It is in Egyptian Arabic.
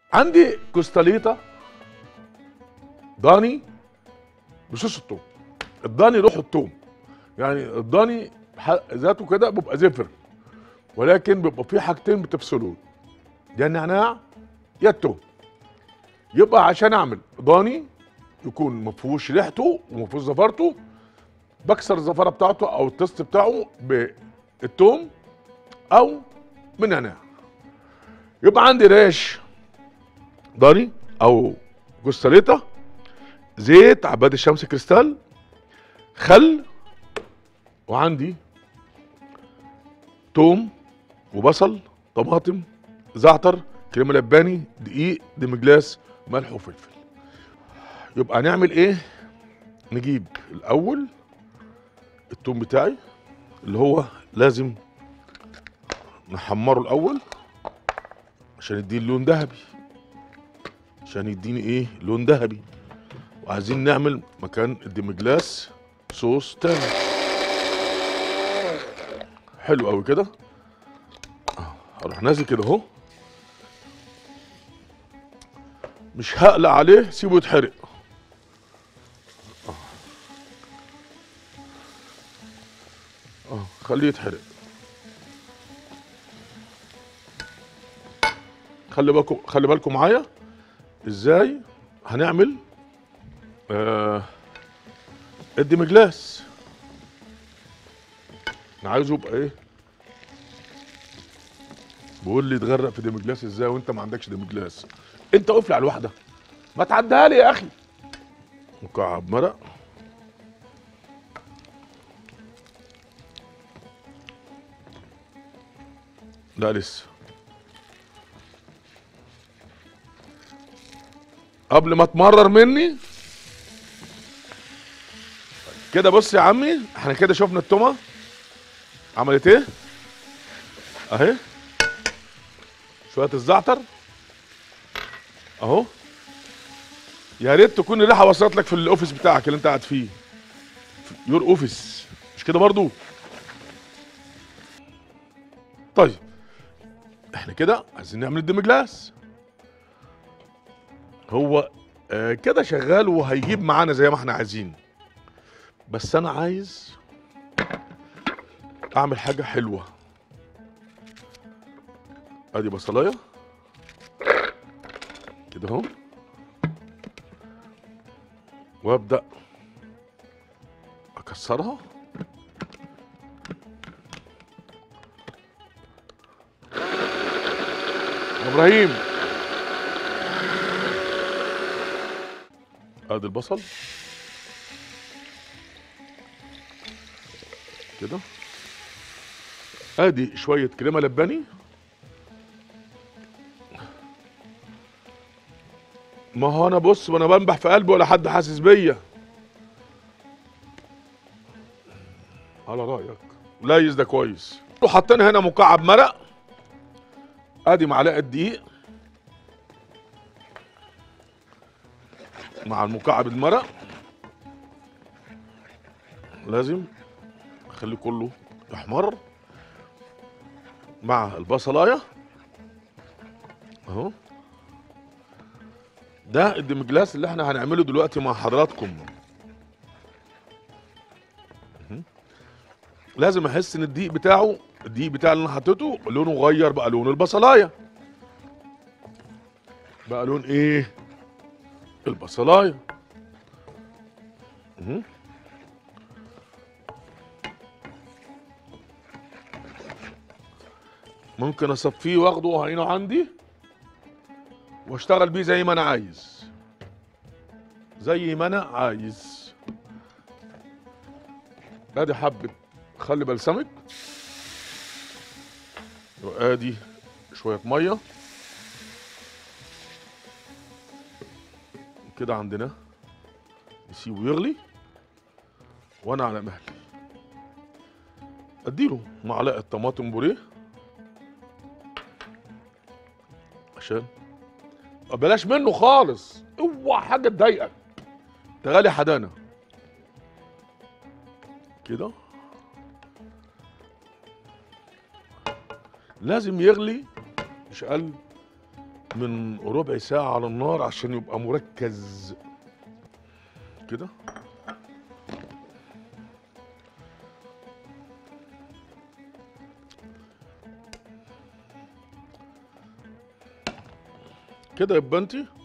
عندي كوستاليتا ضاني بصوص الثوم الضاني روح الثوم يعني الضاني ح- ذاته كده بيبقى زفر ولكن بيبقى فيه حاجتين بتفصلوه يا النعناع يا الثوم يبقى عشان اعمل ضاني يكون ما فيهوش ريحته وما فيهوش زفرته بكسر الزفره بتاعته او التست بتاعه بالثوم او بالنعناع يبقى عندي ريش ضاني او جوستاليتا زيت عباد الشمس كريستال خل وعندي توم وبصل طماطم زعتر كريمه لباني دقيق دمجلاس ملح وفلفل يبقى هنعمل ايه نجيب الاول التوم بتاعي اللي هو لازم نحمره الاول عشان يديني لون ذهبي عشان يديني ايه لون ذهبي وعايزين نعمل مكان الدمجلاس صوص تاني حلو قوي كده آه، هروح نازل كده اهو مش هقلق عليه سيبه يتحرق اه اه خليه يتحرق خلي بالكم خلي بالكم معايا ازاي هنعمل آه الدمجلاس انا عايزه يبقى ايه بيقول لي اتغرق في دمجلاس ازاي وانت ما عندكش دمجلاس انت قفل على الواحده ما تعديها لي يا اخي مكعب مرق لا لسه قبل ما تمرر مني كده بص يا عمي احنا كده شفنا التومه عملت ايه اهي شويه الزعتر اهو يا ريت تكون الريحه وصلت لك في الاوفيس بتاعك اللي انت قاعد فيه يور اوفيس مش كده برضو طيب احنا كده عايزين نعمل الدمجلاس هو آه كده شغال وهيجيب معانا زي ما احنا عايزين بس انا عايز اعمل حاجه حلوه ادي بصلايه كده اهو وابدا اكسرها يا ابراهيم ادي البصل كده ادي شويه كريمه لباني ما هو انا بص وانا بنبح في قلبي ولا حد حاسس بيا على رايك ليس ده كويس وحطينا هنا مكعب مرق ادي معلقه دقيق مع المكعب المرق لازم اخليه كله يحمر مع البصلايه اهو ده الدمجلاس اللي احنا هنعمله دلوقتي مع حضراتكم مهم. لازم احس ان الدقيق بتاعه الدقيق بتاع اللي انا حطيته لونه غير بقى لون البصلايه بقى لون ايه البصلايه مهم. ممكن اصفيه واخده وهينه عندي واشتغل بيه زي ما انا عايز زي ما انا عايز ادي حبه خلي بلسمك وادي شويه ميه كده عندنا نسيبه يغلي وانا على مهلي اديله معلقه طماطم بوريه عشان بلاش منه خالص اوعى حاجه تضايقك تغالي حدانا كده لازم يغلي مش اقل من ربع ساعة على النار عشان يبقى مركز كده كده يبقى انت